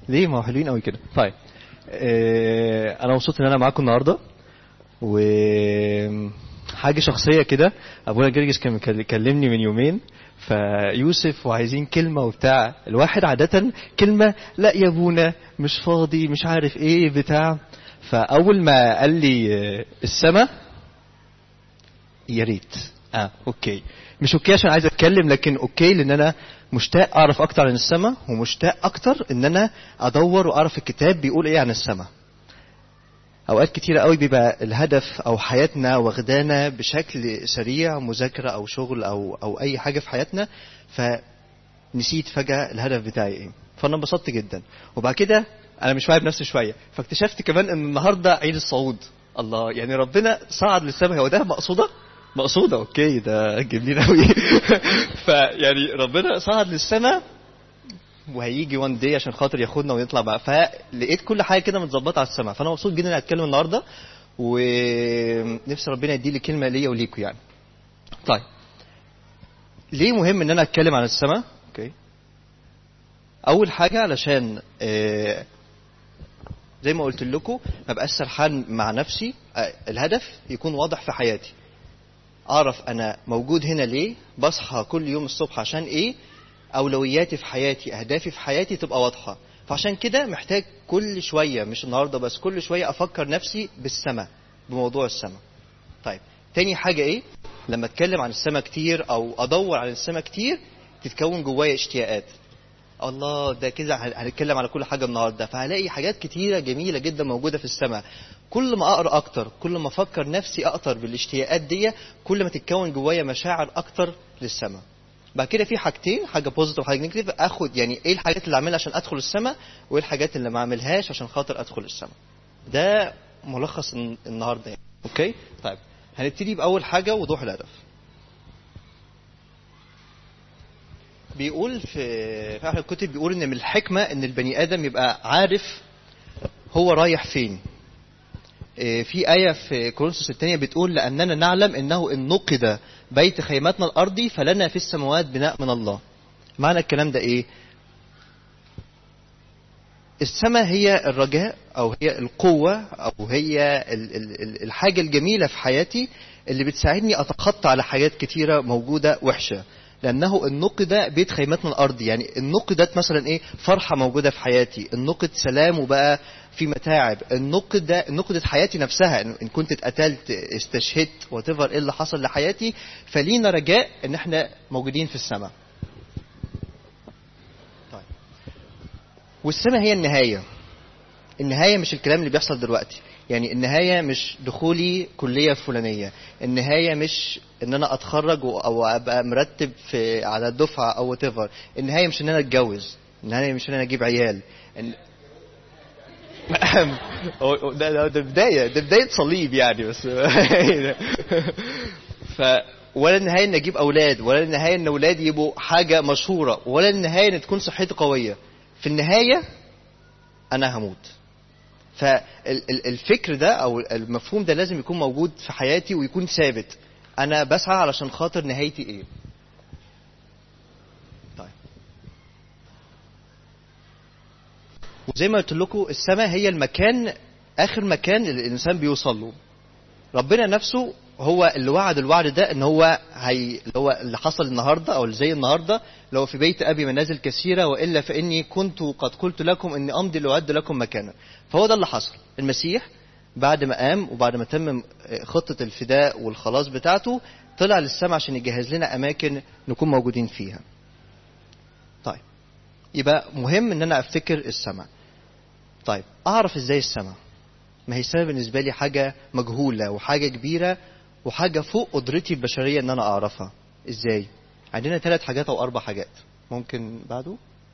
ليه ما هو حلوين قوي كده طيب آه انا مبسوط ان انا معاكم النهارده و حاجه شخصيه كده ابونا جرجس كان مكل- كلمني من يومين فيوسف وعايزين كلمه وبتاع الواحد عاده كلمه لا يا ابونا مش فاضي مش عارف ايه بتاع فاول ما قال لي آه، السما يا ريت اه اوكي مش اوكي عشان عايز اتكلم لكن اوكي لان انا مشتاق اعرف اكتر عن السماء ومشتاق اكتر ان انا ادور واعرف الكتاب بيقول ايه عن السماء اوقات كتيرة قوي بيبقى الهدف او حياتنا واخدانا بشكل سريع مذاكرة او شغل او او اي حاجة في حياتنا فنسيت فجأة الهدف بتاعي ايه فانا انبسطت جدا وبعد كده انا مش واعي بنفسي شوية فاكتشفت كمان ان النهاردة عيد الصعود الله يعني ربنا صعد للسماء هو ده مقصودة مقصودة اوكي ده جميل قوي فيعني ربنا صعد للسماء وهيجي وان دي عشان خاطر ياخدنا ويطلع بقى فلقيت كل حاجه كده متظبطه على السماء فانا مبسوط جدا اني اتكلم النهارده ونفسي ربنا يدي لي كلمه ليا وليكم يعني طيب ليه مهم ان انا اتكلم عن السماء اوكي اول حاجه علشان آه، زي ما قلت لكم ما بقاش سرحان مع نفسي آه، الهدف يكون واضح في حياتي اعرف انا موجود هنا ليه بصحى كل يوم الصبح عشان ايه اولوياتي في حياتي اهدافي في حياتي تبقى واضحه فعشان كده محتاج كل شويه مش النهارده بس كل شويه افكر نفسي بالسماء بموضوع السماء طيب تاني حاجه ايه لما اتكلم عن السماء كتير او ادور عن السماء كتير تتكون جوايا اشتياقات الله ده كده هن- هنتكلم على كل حاجه النهارده فهلاقي حاجات كتيره جميله جدا موجوده في السماء كل ما اقرا اكتر كل ما افكر نفسي اكتر بالاشتياقات دي كل ما تتكون جوايا مشاعر اكتر للسماء بعد كده في حاجتين حاجه بوزيتيف وحاجه نيجاتيف اخد يعني ايه الحاجات اللي اعملها عشان ادخل السماء وايه الحاجات اللي ما اعملهاش عشان خاطر ادخل السماء ده ملخص الن- النهارده يعني. اوكي طيب هنبتدي باول حاجه وضوح الهدف بيقول في في احد الكتب بيقول ان من الحكمه ان البني ادم يبقى عارف هو رايح فين إيه، في آية في كورنثوس الثانية بتقول لأننا نعلم أنه إن نقد بيت خيمتنا الأرضي فلنا في السماوات بناء من الله. معنى الكلام ده إيه؟ السماء هي الرجاء أو هي القوة أو هي ال- ال- ال- الحاجة الجميلة في حياتي اللي بتساعدني أتخطى على حاجات كتيرة موجودة وحشة. لأنه النقد بيت خيمتنا الأرضي يعني النقدت مثلا إيه فرحة موجودة في حياتي النقد سلام وبقى في متاعب النقد ده نقدت حياتي نفسها إن إن كنت اتقتلت استشهدت وتفر إيه اللي حصل لحياتي فلينا رجاء إن إحنا موجودين في السماء طيب والسماء هي النهاية النهاية مش الكلام اللي بيحصل دلوقتي يعني النهاية مش دخولي كلية فلانية النهاية مش ان انا اتخرج و- او ابقى مرتب في على الدفعة او whatever النهاية مش ان انا اتجوز النهاية مش ان انا اجيب عيال إن... هو- هو ده, ده, ده بداية ده بداية صليب يعني بس ف ولا النهاية ان اجيب اولاد ولا النهاية ان اولادي يبقوا حاجة مشهورة ولا النهاية ان تكون صحتي قوية في النهاية انا هموت فالفكر ده او المفهوم ده لازم يكون موجود في حياتي ويكون ثابت انا بسعى علشان خاطر نهايتي ايه طيب وزي ما قلت لكم السماء هي المكان اخر مكان اللي الانسان بيوصل له ربنا نفسه هو اللي وعد الوعد ده ان هو هي اللي هو اللي حصل النهارده او اللي زي النهارده لو في بيت ابي منازل كثيره والا فاني كنت قد قلت لكم اني امضي لاعد لكم مكانا فهو ده اللي حصل المسيح بعد ما قام وبعد ما تم خطه الفداء والخلاص بتاعته طلع للسماء عشان يجهز لنا اماكن نكون موجودين فيها طيب يبقى مهم ان انا افتكر السماء طيب اعرف ازاي السماء ما هي السماء بالنسبه لي حاجه مجهوله وحاجه كبيره وحاجه فوق قدرتي البشريه ان انا اعرفها ازاي عندنا ثلاث حاجات او اربع حاجات ممكن بعده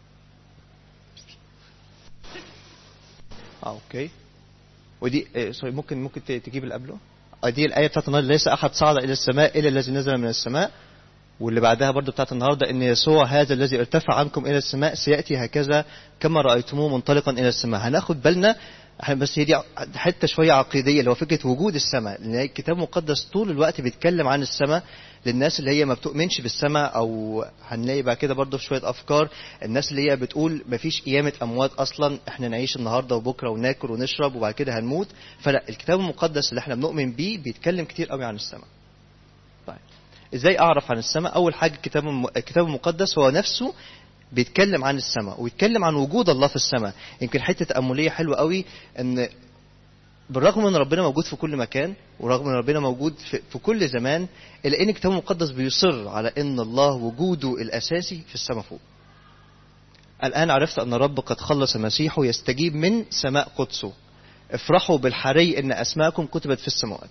اه اوكي ودي إيه سوري ممكن ممكن ت- تجيب اللي قبله آه، دي الايه بتاعت النهارده ليس احد صعد الى السماء الا الذي نزل من السماء واللي بعدها برضو بتاعت النهارده ان يسوع هذا الذي ارتفع عنكم الى السماء سياتي هكذا كما رايتموه منطلقا الى السماء هناخد بالنا احنا بس هي دي حته شويه عقيديه اللي هو فكره وجود السماء لان الكتاب المقدس طول الوقت بيتكلم عن السماء للناس اللي هي ما بتؤمنش بالسماء او هنلاقي بعد كده برضه في شويه افكار الناس اللي هي بتقول مفيش قيامه اموات اصلا احنا نعيش النهارده وبكره وناكل ونشرب وبعد كده هنموت فلا الكتاب المقدس اللي احنا بنؤمن بيه بيتكلم كتير قوي عن السماء طيب ازاي اعرف عن السماء اول حاجه الكتاب الم- الكتاب المقدس هو نفسه بيتكلم عن السماء ويتكلم عن وجود الله في السماء يمكن حته تامليه حلوه قوي ان بالرغم ان ربنا موجود في كل مكان ورغم ان ربنا موجود في, في كل زمان الا ان الكتاب المقدس بيصر على ان الله وجوده الاساسي في السماء فوق الان عرفت ان الرب قد خلص مسيحه يستجيب من سماء قدسه افرحوا بالحري ان اسماءكم كتبت في السماوات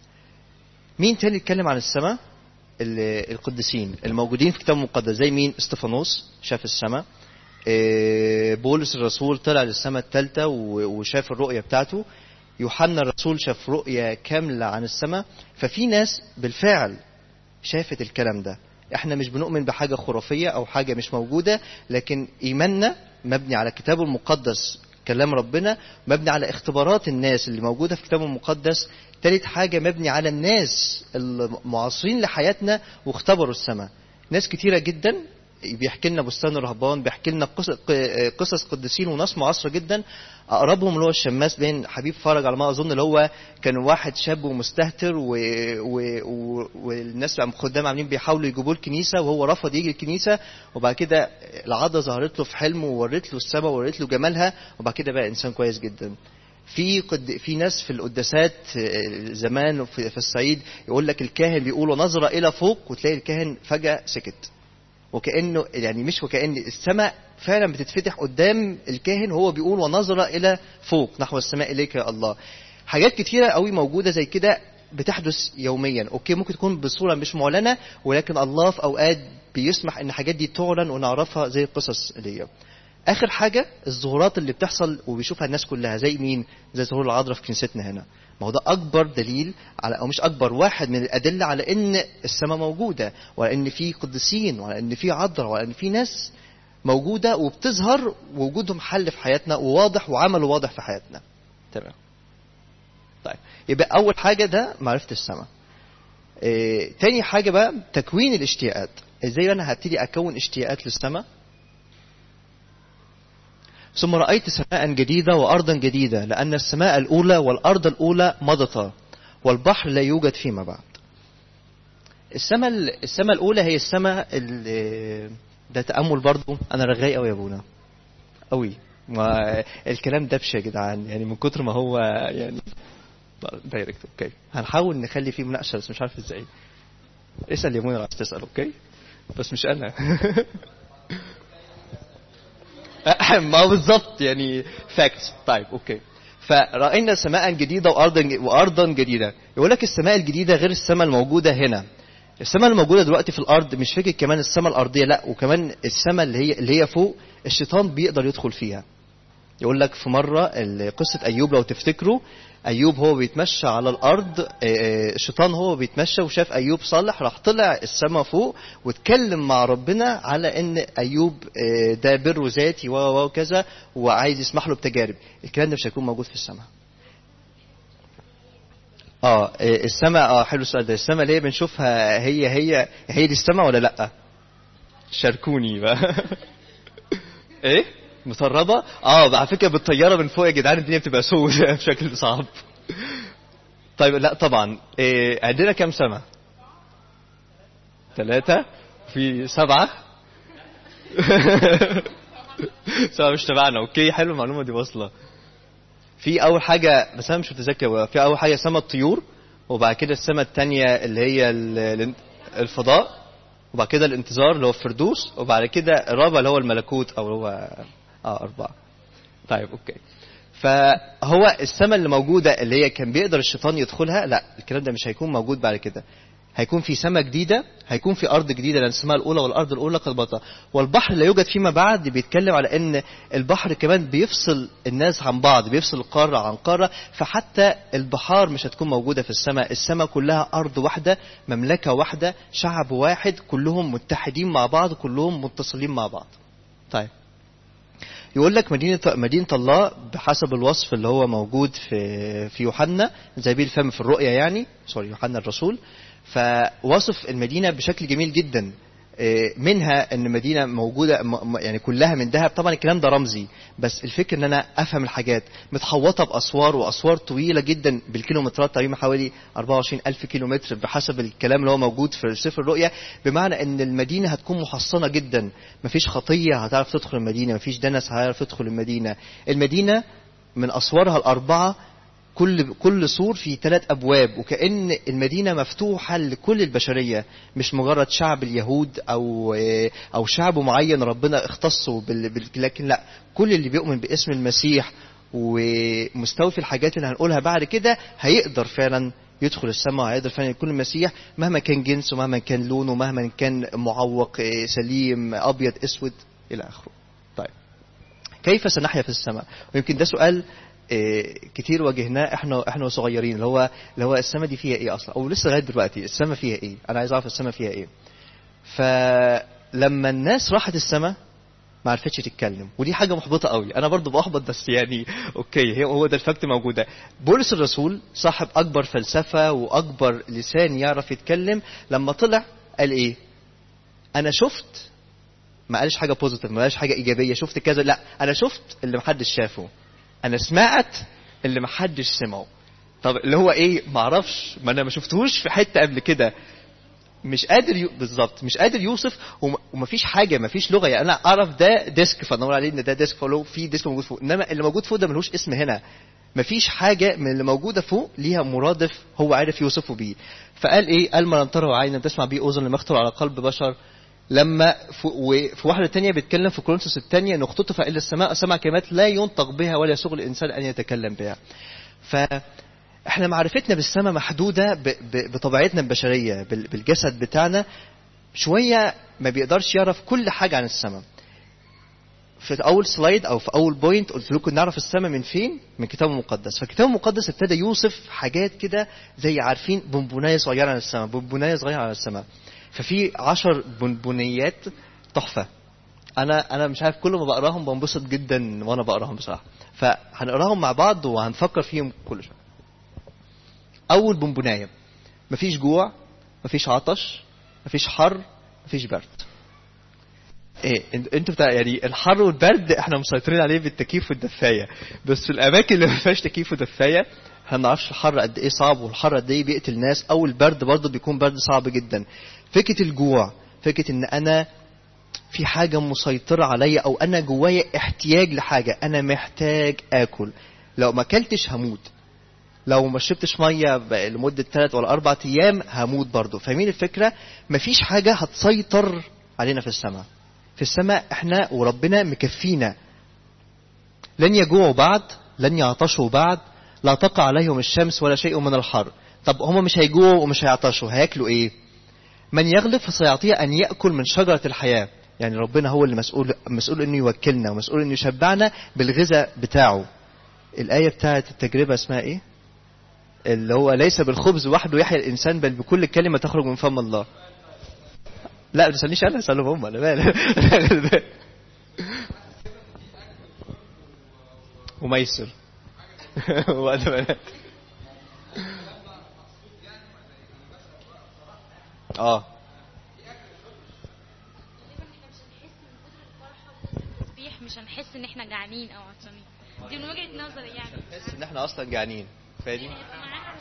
مين تاني يتكلم عن السماء ال- القديسين الموجودين في الكتاب المقدس زي مين استفانوس شاف السماء إيه، بولس الرسول طلع للسماء الثالثة وشاف الرؤية بتاعته يوحنا الرسول شاف رؤية كاملة عن السماء ففي ناس بالفعل شافت الكلام ده احنا مش بنؤمن بحاجة خرافية او حاجة مش موجودة لكن ايماننا مبني على الكتاب المقدس كلام ربنا مبني على اختبارات الناس اللي موجودة في الكتاب المقدس تالت حاجة مبني على الناس المعاصرين لحياتنا واختبروا السماء ناس كتيرة جدا بيحكي لنا بستان الرهبان بيحكي لنا قصص قصص قديسين وناس معاصره جدا اقربهم اللي هو الشماس بين حبيب فرج على ما اظن اللي هو كان واحد شاب ومستهتر و... و... و... والناس خدام عاملين بيحاولوا يجيبوه الكنيسه وهو رفض يجي الكنيسه وبعد كده العاده ظهرت له في حلم وورت له السماء وورت له جمالها وبعد كده بقى انسان كويس جدا في قد في ناس في القداسات زمان في, في الصعيد يقول لك الكاهن بيقول ونظر الى فوق وتلاقي الكاهن فجاه سكت وكانه يعني مش وكان السماء فعلا بتتفتح قدام الكاهن وهو بيقول ونظر الى فوق نحو السماء اليك يا الله حاجات كتيره قوي موجوده زي كده بتحدث يوميا اوكي ممكن تكون بصوره مش معلنه ولكن الله في اوقات بيسمح ان الحاجات دي تعلن ونعرفها زي القصص دي اخر حاجه الظهورات اللي بتحصل وبيشوفها الناس كلها زي مين زي ظهور العذراء في كنيستنا هنا ما هو ده اكبر دليل على او مش اكبر واحد من الادله على ان السماء موجوده وعلى ان في قديسين وعلى ان في عذراء وعلى ان في ناس موجوده وبتظهر ووجودهم حل في حياتنا وواضح وعمل واضح في حياتنا تمام طيب يبقى اول حاجه ده معرفه السماء إيه تاني حاجه بقى تكوين الاشتياقات ازاي انا هبتدي اكون اشتياقات للسماء ثم رأيت سماء جديدة وأرضا جديدة لأن السماء الأولى والأرض الأولى مضتا والبحر لا يوجد فيما بعد السماء السماء الأولى هي السماء ده تأمل برضو أنا رغاي أوي يا أبونا أوي ما الكلام دبش يا جدعان يعني من كتر ما هو يعني دايركت اوكي هنحاول نخلي فيه مناقشه بس مش عارف ازاي اسال يا منى عايز تسال اوكي بس مش انا ما بالظبط يعني فاكتس طيب اوكي فرأينا سماء جديدة وأرضا وأرضا جديدة يقول لك السماء الجديدة غير السماء الموجودة هنا السماء الموجودة دلوقتي في الأرض مش فكرة كمان السماء الأرضية لا وكمان السماء اللي هي اللي هي فوق الشيطان بيقدر يدخل فيها يقول لك في مرة قصة أيوب لو تفتكروا أيوب هو بيتمشى على الأرض الشيطان هو بيتمشى وشاف أيوب صالح راح طلع السماء فوق واتكلم مع ربنا على إن أيوب ده بر ذاتي و وكذا وعايز يسمح له بتجارب الكلام ده مش هيكون موجود في السماء اه السماء اه حلو السؤال ده السماء اللي هي بنشوفها هي هي هي دي السماء ولا لا شاركوني بقى ايه مسربة اه على فكرة بالطيارة من فوق يا جدعان الدنيا بتبقى سودة بشكل صعب طيب لا طبعا إيه عندنا كام سماء ثلاثة في سبعة سبعة مش تبعنا اوكي حلو المعلومة دي واصلة في اول حاجة بس انا مش متذكر في اول حاجة سماء الطيور وبعد كده السماء الثانية اللي هي الفضاء وبعد كده الانتظار اللي هو الفردوس وبعد كده الرابع اللي هو الملكوت او هو اه أربعة طيب أوكي فهو السماء اللي موجودة اللي هي كان بيقدر الشيطان يدخلها لا الكلام ده مش هيكون موجود بعد كده هيكون في سماء جديدة هيكون في أرض جديدة لأن السماء الأولى والأرض الأولى قد بطا والبحر لا يوجد فيما بعد بيتكلم على أن البحر كمان بيفصل الناس عن بعض بيفصل قارة عن قارة فحتى البحار مش هتكون موجودة في السماء السماء كلها أرض واحدة مملكة واحدة شعب واحد كلهم متحدين مع بعض كلهم متصلين مع بعض طيب يقول لك مدينة مدينة الله بحسب الوصف اللي هو موجود في في يوحنا زي الفم في الرؤيا يعني سوري يوحنا الرسول فوصف المدينة بشكل جميل جدا آه، منها ان مدينه موجوده م- م- يعني كلها من ذهب طبعا الكلام ده رمزي بس الفكره ان انا افهم الحاجات متحوطه باسوار واسوار طويله جدا بالكيلومترات تقريبا حوالي 24 الف كيلومتر بحسب الكلام اللي هو موجود في سفر الرؤيا بمعنى ان المدينه هتكون محصنه جدا مفيش خطيه هتعرف تدخل المدينه مفيش دنس هيعرف يدخل المدينه المدينه من اسوارها الاربعه كل كل سور فيه ثلاث ابواب وكأن المدينه مفتوحه لكل البشريه مش مجرد شعب اليهود او او شعب معين ربنا اختصه بال... بال... لكن لا كل اللي بيؤمن باسم المسيح ومستوفي الحاجات اللي هنقولها بعد كده هيقدر فعلا يدخل السماء هيقدر فعلا يكون المسيح مهما كان جنسه مهما كان لونه مهما كان معوق إيه، سليم ابيض اسود الى اخره طيب كيف سنحيا في السماء ويمكن ده سؤال إيه، كتير واجهناه احنا احنا صغيرين اللي هو اللي هو السماء دي فيها ايه اصلا او لسه لغايه دلوقتي السماء فيها ايه انا عايز اعرف السماء فيها ايه فلما الناس راحت السماء ما عرفتش تتكلم ودي حاجه محبطه قوي انا برضو بحبط بس يعني اوكي هي هو ده الفاكت موجوده بولس الرسول صاحب اكبر فلسفه واكبر لسان يعرف يتكلم لما طلع قال ايه انا شفت ما قالش حاجه بوزيتيف ما قالش حاجه ايجابيه شفت كذا لا انا شفت اللي محدش شافه انا سمعت اللي محدش سمعه طب اللي هو ايه معرفش ما انا ما شفتهوش في حته قبل كده مش قادر يو... بالظبط مش قادر يوصف وم... ومفيش حاجه مفيش لغه يعني انا اعرف ده ديسك فنقول عليه ان ده ديسك فلو في ديسك موجود فوق انما اللي موجود فوق ده ملوش اسم هنا مفيش حاجه من اللي موجوده فوق ليها مرادف هو عارف يوصفه بيه فقال ايه قال ما لم تره عين تسمع به اذن لم يخطر على قلب بشر لما في, وفي واحده تانية بيتكلم في كورنثوس الثانيه ان اختطف الى السماء سمع كلمات لا ينطق بها ولا يسوغ الانسان ان يتكلم بها ف احنا معرفتنا بالسماء محدوده ب- ب- بطبيعتنا البشريه بال- بالجسد بتاعنا شويه ما بيقدرش يعرف كل حاجه عن السماء في اول سلايد او في اول بوينت قلت لكم نعرف السماء من فين من الكتاب المقدس فالكتاب المقدس ابتدى يوصف حاجات كده زي عارفين بونبونايه صغيره عن السماء بونبونايه صغيره عن السماء ففي عشر بونبونيات تحفه انا انا مش عارف كل ما بقراهم بنبسط جدا وانا بقراهم بصراحه فهنقراهم مع بعض وهنفكر فيهم كل شويه اول بونبونايه مفيش جوع مفيش عطش مفيش حر مفيش برد ايه انت- انتوا بتاع يعني الحر والبرد احنا مسيطرين عليه بالتكييف والدفايه بس في الاماكن اللي ما فيهاش تكييف ودفايه احنا ما نعرفش الحر قد ايه صعب والحر قد ايه بيقتل ناس او البرد برضه بيكون برد صعب جدا فكره الجوع فكره ان انا في حاجه مسيطره عليا او انا جوايا احتياج لحاجه انا محتاج اكل لو ما اكلتش هموت لو ما شربتش ميه ب- لمده ثلاث ولا اربع ايام هموت برضه فاهمين الفكره مفيش حاجه هتسيطر علينا في السماء في السماء احنا وربنا مكفينا لن يجوعوا بعد لن يعطشوا بعد لا تقع عليهم الشمس ولا شيء من الحر طب هم مش هيجوعوا ومش هيعطشوا هياكلوا ايه من يغلب فسيعطيه ان ياكل من شجره الحياه يعني ربنا هو اللي مسؤول مسؤول انه يوكلنا ومسؤول انه يشبعنا بالغذاء بتاعه الايه بتاعت التجربه اسمها ايه اللي هو ليس بالخبز وحده يحيا الانسان بل بكل كلمه تخرج من فم الله لا ما تسالنيش انا اسالهم هم انا مالي وميسر وأنا مالي. اه التسبيح مش هنحس ان احنا جعانين او عطشانين دي من وجهة نظري يعني نحس ان احنا اصلا جعانين فاهمين معانا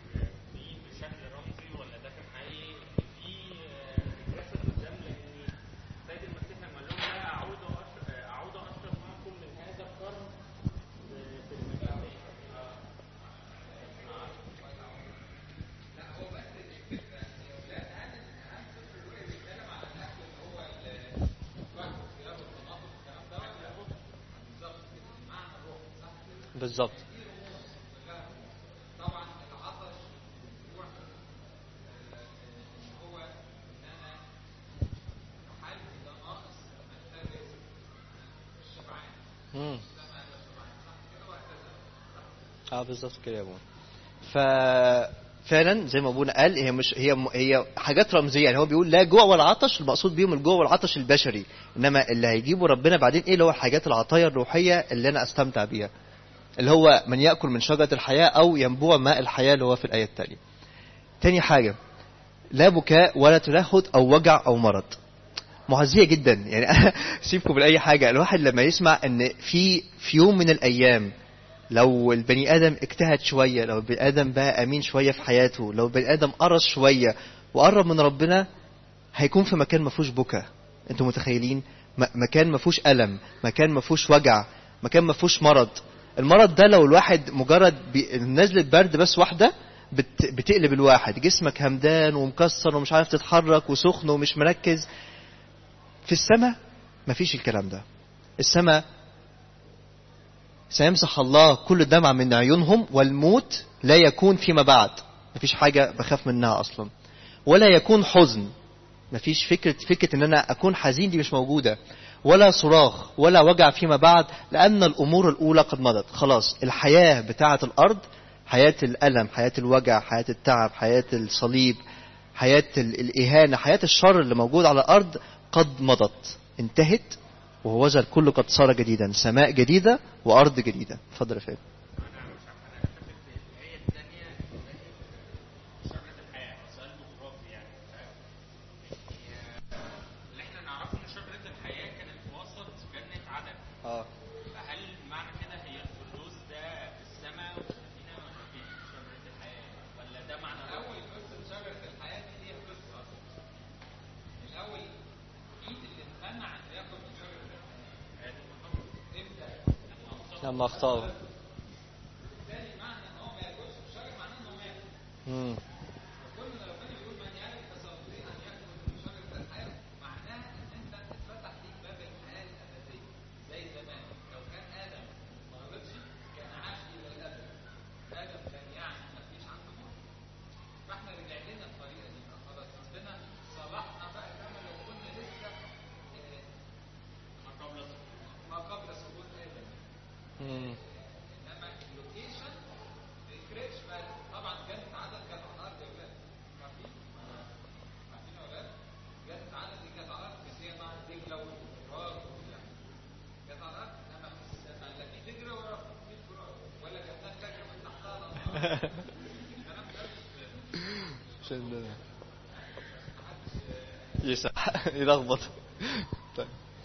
بالظبط مم. اه بالظبط كده يا ابونا ففعلا زي ما ابونا قال هي مش هي هي حاجات رمزيه يعني هو بيقول لا جوع ولا عطش المقصود بيهم الجوع والعطش البشري انما اللي هيجيبه ربنا بعدين ايه اللي هو الحاجات العطايا الروحيه اللي انا استمتع بيها اللي هو من ياكل من شجره الحياه او ينبوع ماء الحياه اللي هو في الايه الثانيه تاني حاجه لا بكاء ولا تلهد او وجع او مرض معزيه جدا يعني انا سيبكم من اي حاجه الواحد لما يسمع ان في في يوم من الايام لو البني ادم اجتهد شويه لو البني ادم بقى امين شويه في حياته لو البني ادم قرص شويه وقرب من ربنا هيكون في مكان ما فيهوش بكا انتوا متخيلين م- مكان ما فيهوش الم مكان ما فيهوش وجع مكان ما فيهوش مرض المرض ده لو الواحد مجرد بي- نزله برد بس واحده بت... بتقلب الواحد جسمك همدان ومكسر ومش عارف تتحرك وسخن ومش مركز في السماء مفيش الكلام ده السماء سيمسح الله كل دمع من عيونهم والموت لا يكون فيما بعد مفيش حاجة بخاف منها أصلا ولا يكون حزن مفيش فكرة فكرة إن أنا أكون حزين دي مش موجودة ولا صراخ ولا وجع فيما بعد لأن الأمور الأولى قد مضت خلاص الحياة بتاعة الأرض حياة الألم حياة الوجع حياة التعب حياة الصليب حياة ال- الإهانة حياة الشر اللي موجود على الأرض قد مضت انتهت وهوذا الكل قد صار جديدا سماء جديدة وأرض جديدة اتفضل يا فندم اللي احنا نعرفه ان شجرة الحياة كانت في وسط جنة عدن اه فهل معنى كده هي الفردوس ده في السماء وهنا ما فيش شجرة الحياة ولا ده معنى الأول قصة شجرة الحياة دي هي قصة أصلا الأول مين اللي امتنع إن ياكل من شجرة الحياة؟ امتى؟ لما اختار بالتالي معنى إن هو ما ياكلش من الشجرة معناه إن هو مات مم. كل ما ربنا يقول من يعرف تستطيع ان ياكل من شجره الحياه معناها ان انت اتفتح ليك باب الحياه الابديه زي زمان لو كان ادم ما غلطش كان عاش الى الابد ادم كان يعني ما فيش عنده موت فاحنا رجع لنا الطريقه دي بقى خلاص ربنا صلحنا بقى كما لو كنا لسه آه، ما قبل ما قبل سقوط ادم مم. انما اللوكيشن ما يفرقش بقى طبعا جنة عدن كانت على الارض يا ولاد عارفين؟ عارفين يا ولاد؟ جنة عدن دي كانت على الارض بس هي مع دجله والفرات وكل حاجه كانت على الارض انما في السماء لا في دجله ولا في فرات ولا جنات تجري من تحتها الانهار الكلام ده مش عشان يسح يلخبط طيب.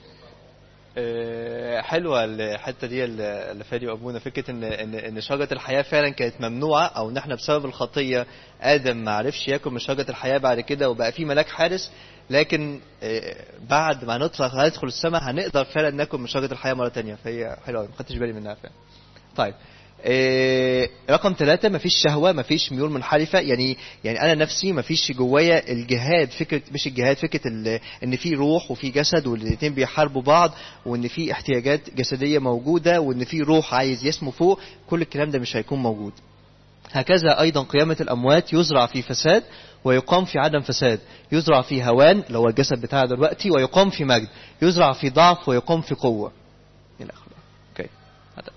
آه، حلوه الحته دي اللي اللي فادي وابونا فكره ان ان ان شجره الحياه فعلا كانت ممنوعه او ان احنا بسبب الخطيه ادم ما عرفش ياكل من شجره الحياه بعد كده وبقى في ملاك حارس لكن آه، بعد ما نطلق هندخل السماء هنقدر فعلا ناكل من شجره الحياه مره تانية فهي حلوه أوي، ما خدتش بالي منها فعلا طيب إيه رقم ثلاثة مفيش شهوة مفيش ميول منحرفة يعني يعني أنا نفسي مفيش جوايا الجهاد فكرة مش الجهاد فكرة ال- إن في روح وفي جسد والاتنين بيحاربوا بعض وإن في احتياجات جسدية موجودة وإن في روح عايز يسمو فوق كل الكلام ده مش هيكون موجود هكذا أيضا قيامة الأموات يزرع في فساد ويقام في عدم فساد يزرع في هوان اللي هو الجسد بتاعنا دلوقتي ويقام في مجد يزرع في ضعف ويقام في قوة إلى آخره أوكي هذا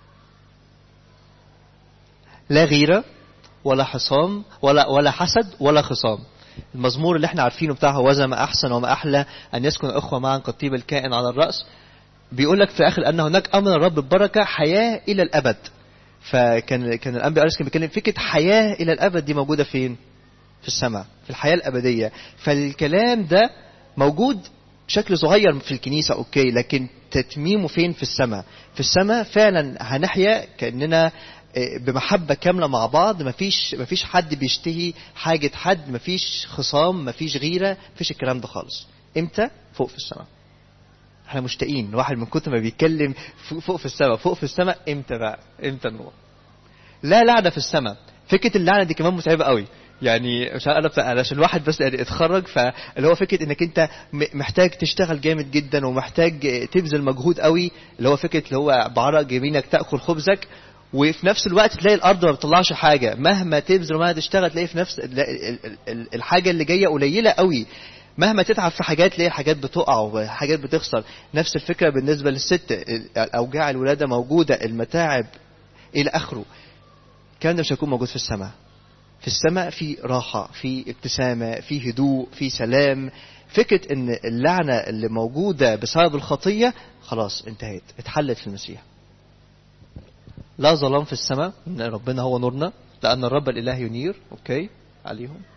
لا غيرة ولا حصام ولا ولا حسد ولا خصام المزمور اللي احنا عارفينه بتاع هوذا ما احسن وما احلى ان يسكن اخوه معا قد طيب الكائن على الراس بيقول لك في الاخر ان هناك امن الرب ببركه حياه الى الابد فكان كان الانبياء أريس كان بيتكلم فكره حياه الى الابد دي موجوده فين؟ في السماء في الحياه الابديه فالكلام ده موجود بشكل صغير في الكنيسه اوكي لكن تتميمه فين في السماء في السماء فعلا هنحيا كاننا آه، بمحبه كامله مع بعض مفيش مفيش حد بيشتهي حاجه حد مفيش خصام مفيش غيره مفيش الكلام ده خالص امتى فوق في السماء احنا مشتاقين الواحد من كتر ما بيتكلم فوق فوق في السماء فوق في السماء امتى بقى امتى نروح لا لعنه في السماء فكره اللعنه دي كمان متعبه قوي يعني مش عارف انا بتاع- علشان الواحد بس يعني اتخرج فاللي هو فكره انك انت م- محتاج تشتغل جامد جدا ومحتاج تبذل مجهود قوي اللي هو فكره اللي هو بعرق جبينك تاكل خبزك وفي نفس الوقت تلاقي الارض ما بتطلعش حاجه مهما تبذل ومهما تشتغل تلاقي في نفس ال- ال- ال- ال- الحاجه اللي جايه قليله قوي مهما تتعب في حاجات تلاقي حاجات بتقع وحاجات بتخسر نفس الفكره بالنسبه للست ال- اوجاع الولاده موجوده المتاعب الى اخره الكلام ده مش هيكون موجود في السماء في السماء في راحة في ابتسامة في هدوء في سلام فكرة ان اللعنة اللي موجودة بسبب الخطية خلاص انتهت اتحلت في المسيح لا ظلام في السماء ان ربنا هو نورنا لان الرب الاله ينير اوكي عليهم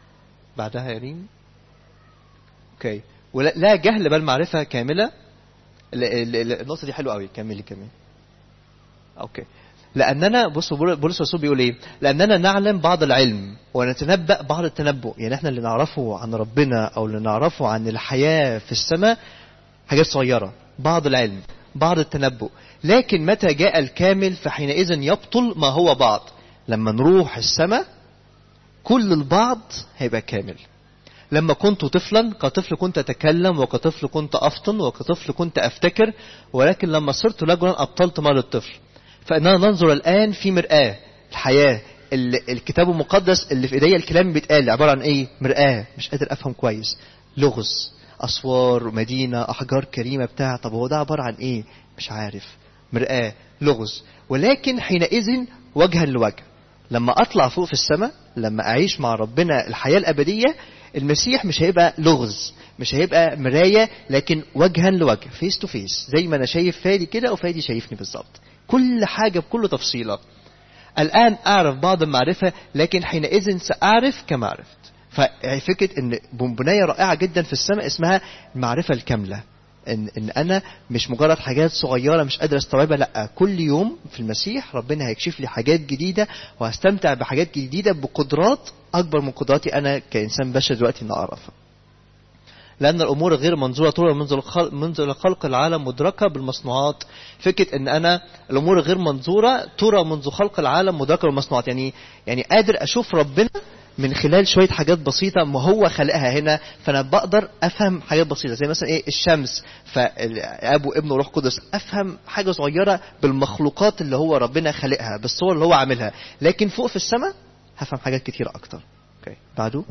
بعدها يا ريم اوكي ولا لا جهل بل معرفة كاملة ال- ال- ال- النقطة دي حلوة قوي كملي كمان اوكي لاننا بصوا بول- بولس الرسول بيقول ايه لاننا نعلم بعض العلم ونتنبأ بعض التنبؤ يعني احنا اللي نعرفه عن ربنا او اللي نعرفه عن الحياة في السماء حاجات صغيرة بعض العلم بعض التنبؤ لكن متى جاء الكامل فحينئذ يبطل ما هو بعض لما نروح السماء كل البعض هيبقى كامل لما كنت طفلا كطفل كنت أتكلم وكطفل كنت أفطن وكطفل كنت أفتكر ولكن لما صرت رجلا أبطلت مال الطفل فإننا ننظر الآن في مرآة الحياة ال- الكتاب المقدس اللي في ايديا الكلام بيتقال عبارة عن ايه مرآة مش قادر افهم كويس لغز اسوار مدينة احجار كريمة بتاع طب هو ده عبارة عن ايه مش عارف مرآة لغز ولكن حينئذ وجها لوجه لما اطلع فوق في السماء لما اعيش مع ربنا الحياة الابدية المسيح مش هيبقى لغز مش هيبقى مراية لكن وجها لوجه فيس تو فيس زي ما انا شايف فادي كده وفادي شايفني بالظبط كل حاجة بكل تفصيلة الآن أعرف بعض المعرفة لكن حينئذ سأعرف كما عرفت ففكرة ان بنبنية رائعة جدا في السماء اسمها المعرفة الكاملة ان, إن انا مش مجرد حاجات صغيرة مش قادر استوعبها لا كل يوم في المسيح ربنا هيكشف لي حاجات جديدة وهستمتع بحاجات جديدة بقدرات اكبر من قدراتي انا كانسان بشر دلوقتي ان اعرفها لأن الأمور غير منظورة طول منذ الخلق, منذ خلق العالم مدركة بالمصنوعات فكرة أن أنا الأمور غير منظورة ترى منذ خلق العالم مدركة بالمصنوعات يعني يعني قادر أشوف ربنا من خلال شوية حاجات بسيطة ما هو خلقها هنا فأنا بقدر أفهم حاجات بسيطة زي مثلا إيه الشمس فأب وابن وروح قدس أفهم حاجة صغيرة بالمخلوقات اللي هو ربنا خلقها بالصور اللي هو عاملها لكن فوق في السماء هفهم حاجات كتيرة أكتر أوكي بعده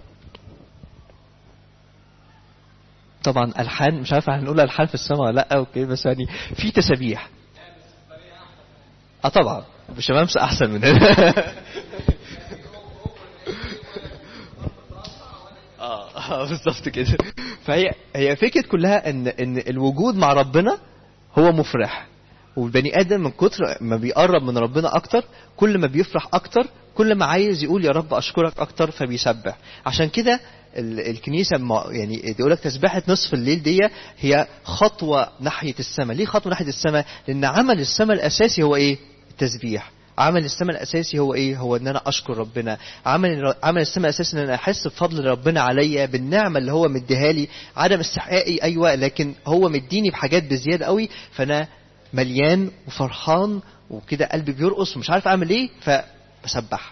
طبعا الحان مش عارف هنقول الحان في السماء ولا لا اوكي بس يعني في تسابيح اه طبعا بشمامس احسن من هنا اه اه بالظبط كده فهي هي فكره كلها ان ان الوجود مع ربنا هو مفرح والبني ادم من كتر ما بيقرب من ربنا اكتر كل ما بيفرح اكتر كل ما عايز يقول يا رب اشكرك اكتر فبيسبح عشان كده ال- الكنيسه ما- يعني يقول لك تسبيحه نصف الليل دي هي خطوه ناحيه السماء ليه خطوه ناحيه السماء لان عمل السماء الاساسي هو ايه التسبيح عمل السماء الاساسي هو ايه هو ان انا اشكر ربنا عمل عمل السماء الاساسي ان انا احس بفضل ربنا عليا بالنعمه اللي هو مديها لي عدم استحقاقي ايوه لكن هو مديني بحاجات بزياده قوي فانا مليان وفرحان وكده قلبي بيرقص ومش عارف اعمل ايه فبسبح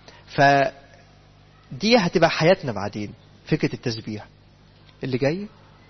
فدي هتبقى حياتنا بعدين فكره التسبيح اللي جاي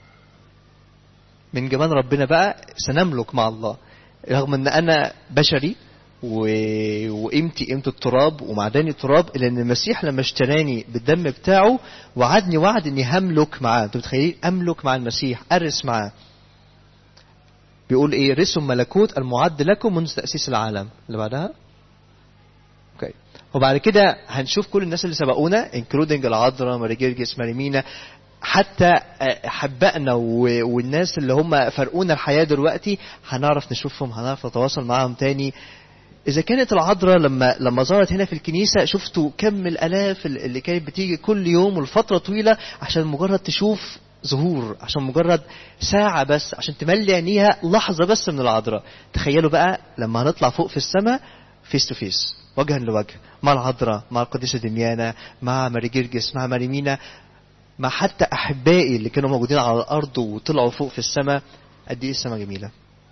من جمال ربنا بقى سنملك مع الله رغم ان انا بشري و... وقيمتي قيمة التراب ومعدني تراب الا ان المسيح لما اشتراني بالدم بتاعه وعدني وعد اني هملك معاه انتوا متخيلين املك مع المسيح ارث معاه بيقول ايه رثوا الملكوت المعد لكم منذ تأسيس العالم اللي بعدها اوكي وبعد كده هنشوف كل الناس اللي سبقونا انكلودنج العذراء ماري جرجس ماري مينا حتى احبائنا و- والناس اللي هم فرقونا الحياه دلوقتي هنعرف نشوفهم هنعرف نتواصل معاهم تاني اذا كانت العذراء لما لما ظهرت هنا في الكنيسه شفتوا كم الالاف اللي كانت بتيجي كل يوم ولفتره طويله عشان مجرد تشوف ظهور عشان مجرد ساعة بس عشان تملي عينيها لحظة بس من العذراء تخيلوا بقى لما هنطلع فوق في السماء فيس تو فيس وجها لوجه مع العذراء مع القديسة دميانة مع ماري جرجس مع ماري مينا مع حتى أحبائي اللي كانوا موجودين على الأرض وطلعوا فوق في السماء قد إيه السماء جميلة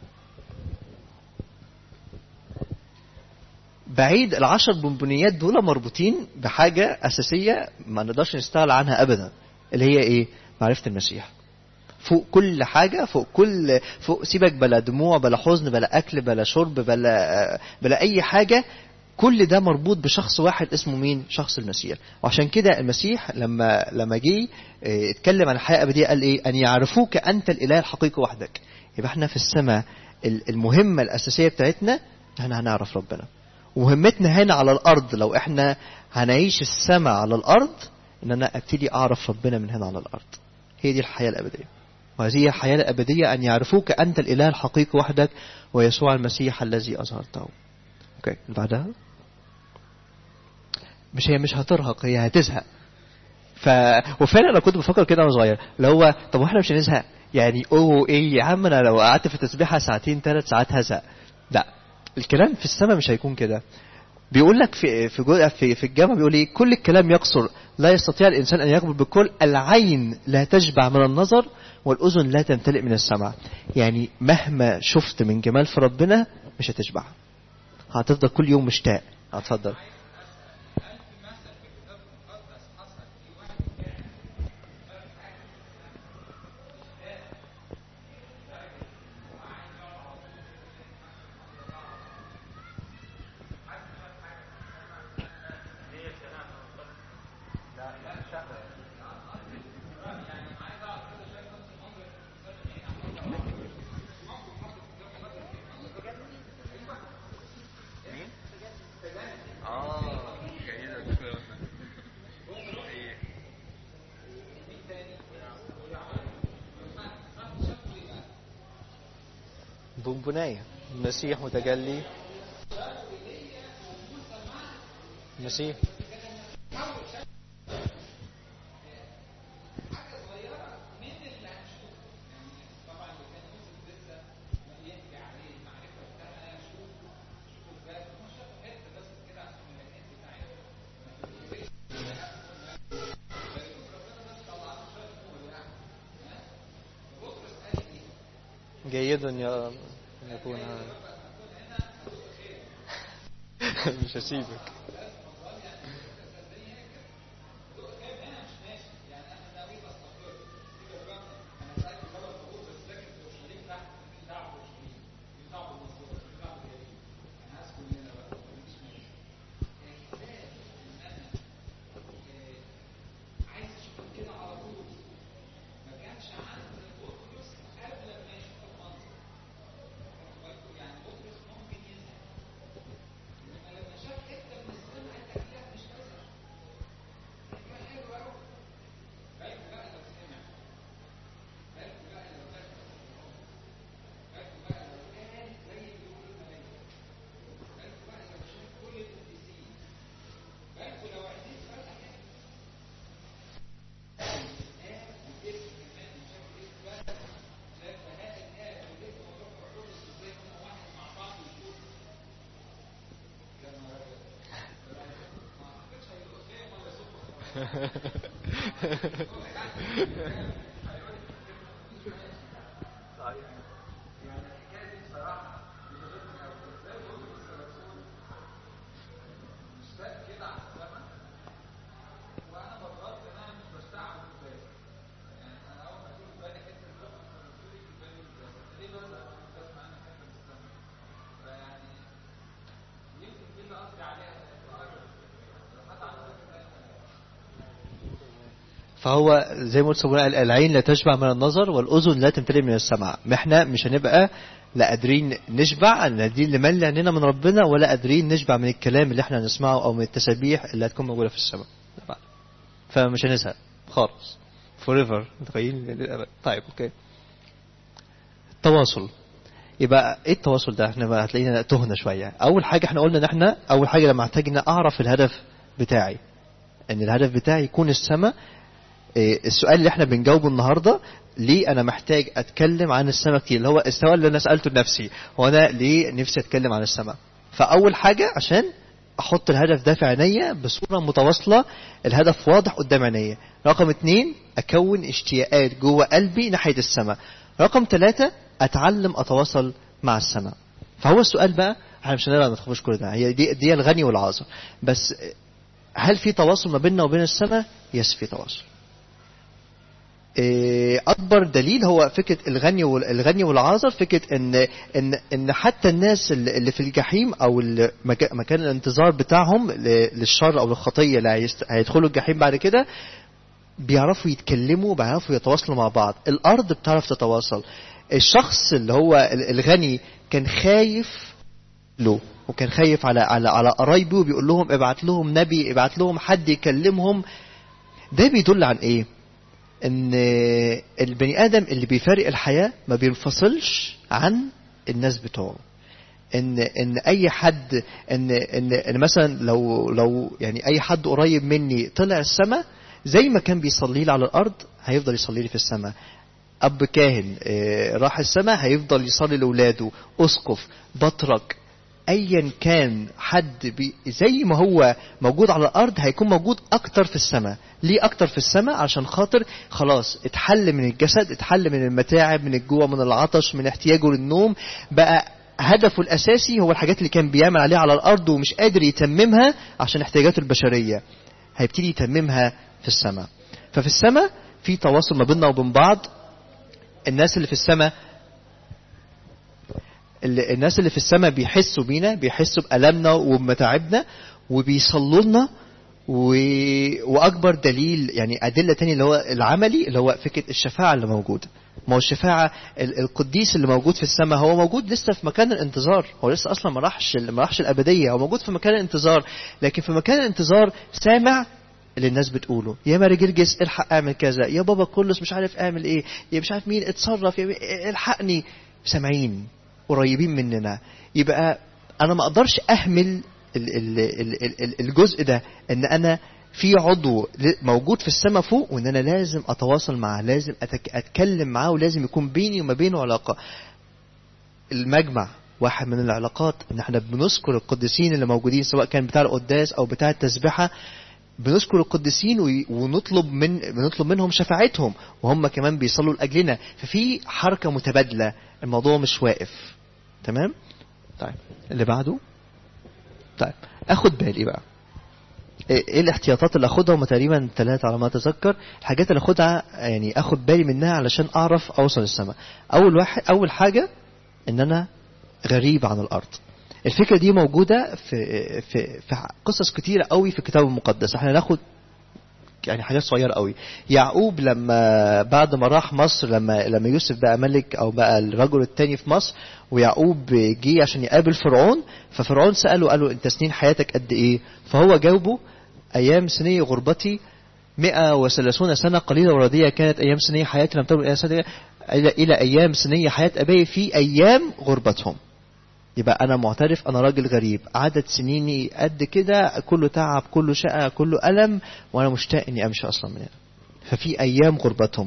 بعيد العشر بونبونيات دول مربوطين بحاجة أساسية ما نقدرش نستغنى عنها أبدا اللي هي إيه؟ معرفة المسيح فوق كل حاجة فوق كل فوق سيبك بلا دموع بلا حزن بلا أكل بلا شرب بلا بلا أي حاجة كل ده مربوط بشخص واحد اسمه مين؟ شخص المسيح وعشان كده المسيح لما لما جه اه، اتكلم عن الحياة الأبدية قال إيه؟ أن يعرفوك أنت الإله الحقيقي وحدك يبقى احنا في السماء ال- المهمة الأساسية بتاعتنا احنا هنعرف ربنا ومهمتنا هنا على الأرض لو احنا هنعيش السماء على الأرض إن أنا أبتدي أعرف ربنا من هنا على الأرض هي دي الحياة الأبدية وهذه هي الحياة الأبدية أن يعرفوك أنت الإله الحقيقي وحدك ويسوع المسيح الذي أظهرته أوكي اللي بعدها مش هي مش هترهق هي هتزهق ف وفعلا انا كنت بفكر كده وانا صغير اللي هو طب واحنا مش هنزهق يعني اوه ايه يا عم انا لو قعدت في التسبيحه ساعتين ثلاث ساعات هزهق لا الكلام في السماء مش هيكون كده بيقول لك في في جو- في في الجامعه بيقول ايه كل الكلام يقصر لا يستطيع الانسان ان يقبل بكل العين لا تشبع من النظر والاذن لا تمتلئ من السمع يعني مهما شفت من جمال في ربنا مش هتشبع هتفضل كل يوم مشتاق هتفضل بونبوناية المسيح متجلي المسيح جيد يا أن يكون هذا مش هسيبك فهو زي ما قلت سبحانه قال العين لا تشبع من النظر والأذن لا تمتلئ من السمع ما احنا مش هنبقى لا قادرين نشبع لا دي اللي ملي عيننا من ربنا ولا قادرين نشبع من الكلام اللي احنا هنسمعه او من التسابيح اللي هتكون موجودة في السماء فمش هنزهق خالص forever متخيلين للأبد طيب اوكي التواصل يبقى ايه التواصل ده احنا بقى هتلاقينا تهنا شويه اول حاجه احنا قلنا ان احنا اول حاجه لما احتاجنا اعرف الهدف بتاعي ان الهدف بتاعي يكون السماء إيه السؤال اللي احنا بنجاوبه النهارده ليه انا محتاج اتكلم عن السماء كتير اللي هو السؤال اللي انا سالته لنفسي هو انا ليه نفسي اتكلم عن السماء فاول حاجه عشان احط الهدف ده في عينيا بصوره متواصله الهدف واضح قدام عينيا رقم اتنين اكون اشتياقات جوه قلبي ناحيه السماء رقم ثلاثة اتعلم اتواصل مع السماء فهو السؤال بقى احنا مش هنقدر نتخفش كل ده هي دي دي الغني والعاصر بس هل في تواصل ما بيننا وبين السماء يس في تواصل إيه، اكبر دليل هو فكره الغني وال- الغني والعازر فكره ان ان ان حتى الناس اللي اللي في الجحيم او اللي مكا- مكان الانتظار بتاعهم ل- للشر او للخطيه اللي هيست- هيدخلوا الجحيم بعد كده بيعرفوا يتكلموا بيعرفوا يتواصلوا مع بعض الارض بتعرف تتواصل الشخص اللي هو ال- الغني كان خايف له وكان خايف على على على قرايبه وبيقول لهم ابعت لهم نبي ابعت لهم حد يكلمهم ده بيدل عن ايه ان البني ادم اللي بيفارق الحياه ما بينفصلش عن الناس بتوعه ان ان اي حد ان ان, إن مثلا لو لو يعني اي حد قريب مني طلع السما زي ما كان بيصلي لي على الارض هيفضل يصلي لي في السماء اب كاهن آه، راح السماء هيفضل يصلي لاولاده اسقف بطرك ايا كان حد بي زي ما هو موجود على الارض هيكون موجود اكتر في السماء ليه اكتر في السماء عشان خاطر خلاص اتحل من الجسد اتحل من المتاعب من الجوع من العطش من احتياجه للنوم بقى هدفه الاساسي هو الحاجات اللي كان بيعمل عليها على الارض ومش قادر يتممها عشان احتياجاته البشريه هيبتدي يتممها في السماء ففي السماء في تواصل ما بيننا وبين بعض الناس اللي في السماء اللي- الناس اللي في السماء بيحسوا بينا بيحسوا بألمنا وبمتاعبنا وبيصلوا لنا و... واكبر دليل يعني ادله تانية اللي هو العملي اللي هو فكره الشفاعه اللي موجوده ما هو الشفاعه ال- القديس اللي موجود في السماء هو موجود لسه في مكان الانتظار هو لسه اصلا ما راحش ما راحش الابديه هو موجود في مكان الانتظار لكن في مكان الانتظار سامع اللي الناس بتقوله يا ماري جرجس الحق اعمل كذا يا بابا كلس مش عارف اعمل ايه يا مش عارف مين اتصرف يا مي- الحقني سامعين قريبين مننا يبقى انا ما اقدرش اهمل ال- ال- ال- ال- ال- الجزء ده ان انا في عضو ل- موجود في السماء فوق وان انا لازم اتواصل معاه لازم أتك اتكلم معاه ولازم يكون بيني وما بينه علاقه المجمع واحد من العلاقات ان احنا بنذكر القديسين اللي موجودين سواء كان بتاع القداس او بتاع التسبحه بنذكر القديسين وي- ونطلب من بنطلب منهم شفاعتهم وهم كمان بيصلوا لاجلنا ففي حركه متبادله الموضوع مش واقف تمام طيب اللي بعده طيب اخد بالي بقى ايه إيه الاحتياطات اللي اخدها هم تقريبا ثلاثة على ما اتذكر الحاجات اللي اخدها يعني اخد بالي منها علشان اعرف اوصل السماء اول واحد اول حاجه ان انا غريب عن الارض الفكره دي موجوده في في في قصص كتيره قوي في الكتاب المقدس احنا ناخد يعني حاجات صغيره قوي يعقوب لما بعد ما راح مصر لما لما يوسف بقى ملك او بقى الرجل الثاني في مصر ويعقوب جه عشان يقابل فرعون ففرعون ساله قال له انت سنين حياتك قد ايه فهو جاوبه ايام سني غربتي 130 سنة قليلة وردية كانت أيام سنية حياتي لم تكن إلى سنة إلى إلى أيام سنية حياة أبي في أيام غربتهم يبقى أنا معترف أنا راجل غريب عدد سنيني قد كده كله تعب كله شقة كله ألم وأنا مشتاق إني أمشي أصلا من هنا ففي أيام غربتهم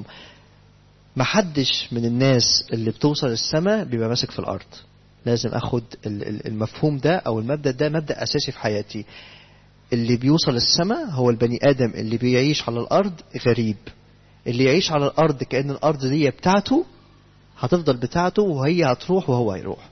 محدش من الناس اللي بتوصل السماء بيبقى ماسك في الأرض لازم أخد ال- ال- المفهوم ده أو المبدأ ده مبدأ أساسي في حياتي اللي بيوصل السماء هو البني آدم اللي بيعيش على الأرض غريب اللي يعيش على الأرض كأن الأرض دي بتاعته هتفضل بتاعته وهي هتروح وهو هيروح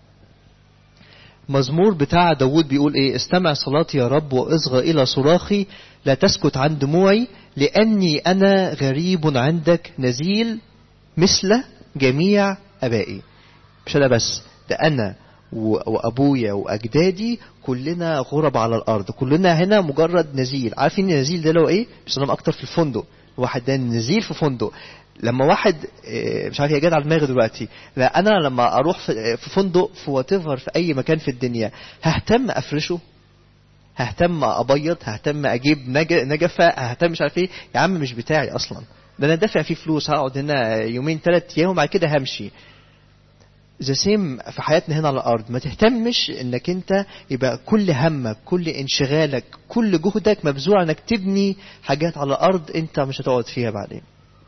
مزمور بتاع داود بيقول ايه استمع صلاتي يا رب واصغى الى صراخي لا تسكت عن دموعي لاني انا غريب عندك نزيل مثل جميع ابائي مش انا بس ده انا و- وابويا واجدادي كلنا غرب على الارض كلنا هنا مجرد نزيل عارفين النزيل ده اللي هو ايه بيستخدم اكتر في الفندق واحد ده نزيل في فندق لما واحد آه، مش عارف هي جت على دماغي دلوقتي لا انا لما اروح في في فندق في وات في اي مكان في الدنيا ههتم افرشه ههتم ابيض ههتم اجيب نج- نجفه ههتم مش عارف ايه يا عم مش بتاعي اصلا ده انا دافع فيه فلوس هقعد هنا يومين ثلاث ايام وبعد كده همشي ذا سيم في حياتنا هنا على الارض ما تهتمش انك انت يبقى كل همك كل انشغالك كل جهدك مبذول انك تبني حاجات على الارض انت مش هتقعد فيها بعدين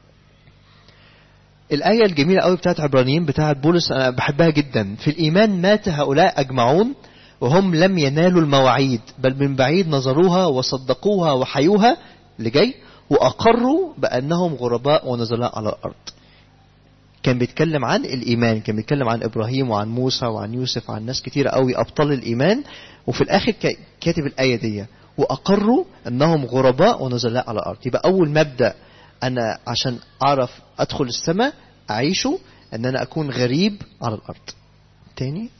الآية الجميلة قوي بتاعت عبرانيين بتاعت بولس أنا بحبها جدا في الإيمان مات هؤلاء أجمعون وهم لم ينالوا المواعيد بل من بعيد نظروها وصدقوها وحيوها اللي جاي وأقروا بأنهم غرباء ونزلاء على الأرض كان بيتكلم عن الإيمان كان بيتكلم عن إبراهيم وعن موسى وعن يوسف وعن ناس كتيرة قوي أبطال الإيمان وفي الآخر كا- كاتب الآية دي وأقروا أنهم غرباء ونزلاء على الأرض يبقى أول مبدأ أنا عشان أعرف أدخل السماء أعيشه أن أنا أكون غريب على الأرض تاني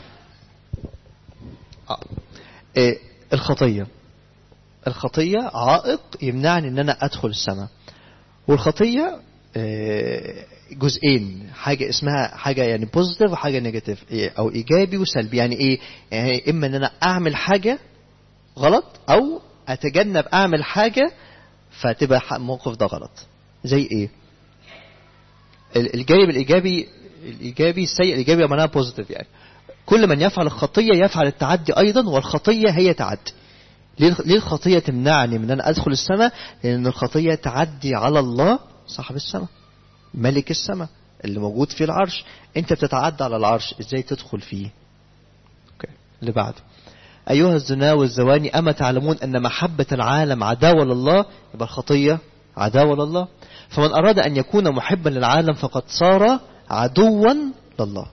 آه. إيه الخطية الخطية عائق يمنعني أن أنا أدخل السماء والخطية آه، جزئين حاجة اسمها حاجة يعني بوزيتيف وحاجة نيجاتيف أو إيجابي وسلبي يعني إيه؟ يعني إما إن أنا أعمل حاجة غلط أو أتجنب أعمل حاجة فتبقى ح- الموقف ده غلط زي إيه؟ ال- الجانب الإيجابي الإيجابي السيء الإيجابي معناها بوزيتيف يعني كل من يفعل الخطية يفعل التعدي أيضا والخطية هي تعدي ليه ليه الخطيه تمنعني من ان انا ادخل السماء لان الخطيه تعدي على الله صاحب السماء ملك السماء اللي موجود في العرش انت بتتعدى على العرش ازاي تدخل فيه اوكي اللي بعده ايها الزنا والزواني اما تعلمون ان محبه العالم عداوه لله يبقى الخطيه عداوه لله فمن اراد ان يكون محبا للعالم فقد صار عدوا لله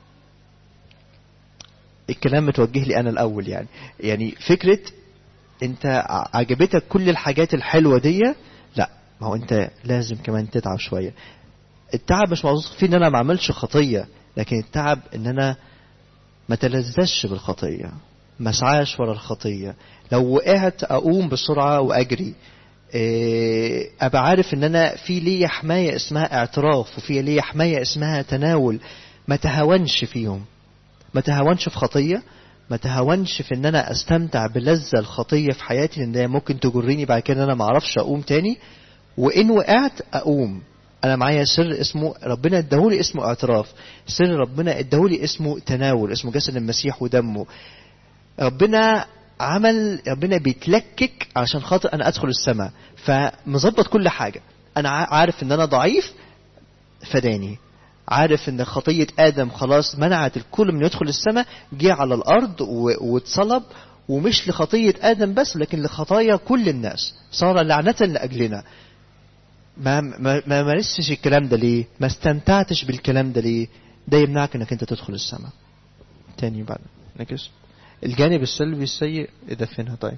الكلام متوجه لي انا الاول يعني يعني فكره انت ع- عجبتك كل الحاجات الحلوه دي لا ما هو انت لازم كمان تتعب شويه التعب مش مقصود فيه ان انا ما اعملش خطيه لكن التعب ان انا ما تلذذش بالخطيه ما اسعاش ورا الخطيه لو وقعت اقوم بسرعه واجري إيه، ابقى عارف ان انا في ليا حمايه اسمها اعتراف وفي ليا حمايه اسمها تناول ما تهاونش فيهم ما تهاونش في خطيه ما تهاونش في ان انا استمتع بلذة الخطيه في حياتي لان هي ممكن تجرني بعد كده ان انا ما اعرفش اقوم تاني وان وقعت اقوم انا معايا سر اسمه ربنا اداهولي اسمه اعتراف سر ربنا اداهولي اسمه تناول اسمه جسد المسيح ودمه ربنا عمل ربنا بيتلكك عشان خاطر انا ادخل السماء فمظبط كل حاجه انا ع- عارف ان انا ضعيف فداني عارف ان خطيه ادم خلاص منعت الكل من يدخل السماء جه على الارض و- واتصلب ومش لخطيه ادم بس لكن لخطايا كل الناس صار لعنه لاجلنا ما ما ما مارستش الكلام ده ليه ما استمتعتش بالكلام ده ليه ده يمنعك انك انت تدخل السماء تاني بعد نكس الجانب السلبي السيء ايه ده فينها طيب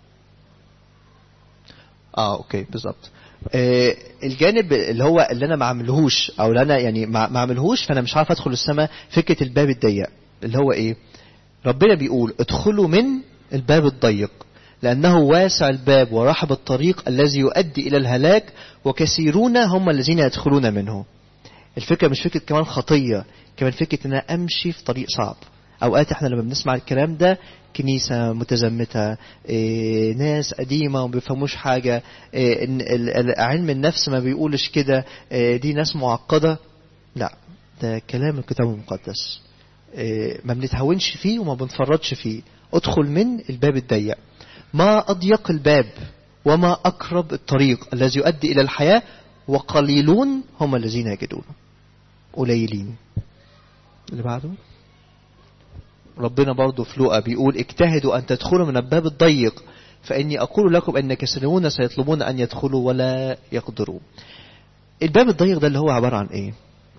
اه اوكي بالظبط آه الجانب اللي هو اللي انا ما عملهوش او اللي انا يعني ما ما عملهوش فانا مش عارف ادخل السماء فكره الباب الضيق اللي هو ايه ربنا بيقول ادخلوا من الباب الضيق لأنه واسع الباب ورحب الطريق الذي يؤدي إلى الهلاك وكثيرون هم الذين يدخلون منه الفكرة مش فكرة كمان خطية كمان فكرة ان انا امشي في طريق صعب اوقات احنا لما بنسمع الكلام ده كنيسة متزمتة إيه ناس قديمة وما بيفهموش حاجة إيه إن ال- ال- علم النفس ما بيقولش كده إيه دي ناس معقدة لا ده كلام الكتاب المقدس إيه ما بنتهاونش فيه وما بنفرطش فيه ادخل من الباب الضيق ما أضيق الباب وما أقرب الطريق الذي يؤدي إلى الحياة وقليلون هم الذين يجدونه قليلين اللي بعده ربنا برضو في لوقا بيقول اجتهدوا أن تدخلوا من الباب الضيق فإني أقول لكم أن كثيرون سيطلبون أن يدخلوا ولا يقدروا الباب الضيق ده اللي هو عبارة عن إيه,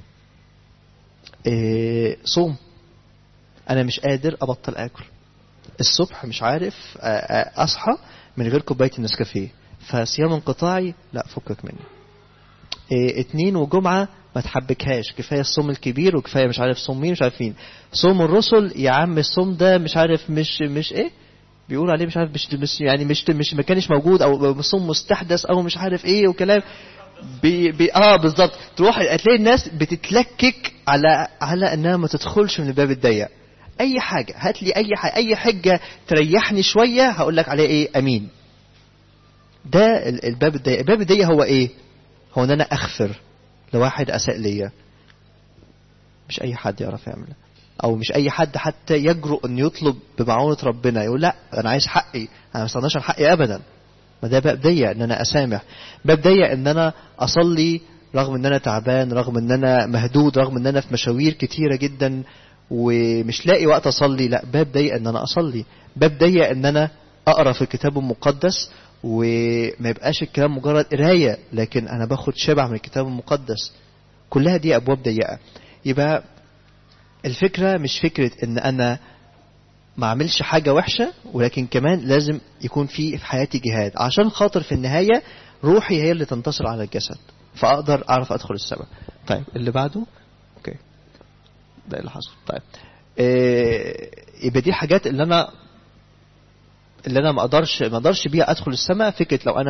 إيه صوم أنا مش قادر أبطل آكل الصبح مش عارف آه، آه، أصحى من غير كوباية النسكافيه فصيام انقطاعي لا فكك منه إيه اتنين وجمعة ما تحبكهاش كفاية الصوم الكبير وكفاية مش عارف صوم مين مش عارفين صوم الرسل يا عم الصوم ده مش عارف مش مش ايه بيقول عليه مش عارف مش, مش يعني مش مش ما كانش موجود او صوم مستحدث او مش عارف ايه وكلام بي بي اه بالظبط تروح هتلاقي الناس بتتلكك على على انها ما تدخلش من الباب الضيق اي حاجه هات لي اي حاجة اي حجه تريحني شويه هقول لك عليها ايه امين ده ال- الباب الضيق الباب الضيق هو ايه هو ان انا اغفر لواحد اساء ليا مش اي حد يعرف يعملها او مش اي حد حتى يجرؤ ان يطلب بمعونه ربنا يقول لا انا عايز حقي انا ما استناش عن حقي ابدا ما ده باب ضيق ان انا اسامح باب ضيق ان انا اصلي رغم ان انا تعبان رغم ان انا مهدود رغم ان انا في مشاوير كتيره جدا ومش لاقي وقت اصلي لا باب ضيق ان انا اصلي باب ضيق ان انا اقرا في الكتاب المقدس وما يبقاش الكلام مجرد قرايه لكن انا باخد شبع من الكتاب المقدس كلها دي ابواب ضيقه يبقى الفكره مش فكره ان انا ما اعملش حاجه وحشه ولكن كمان لازم يكون في في حياتي جهاد عشان خاطر في النهايه روحي هي اللي تنتصر على الجسد فاقدر اعرف ادخل السماء طيب اللي بعده اوكي ده اللي حصل طيب إيه يبقى دي الحاجات اللي انا اللي انا ما اقدرش ما اقدرش بيها ادخل السماء فكره لو انا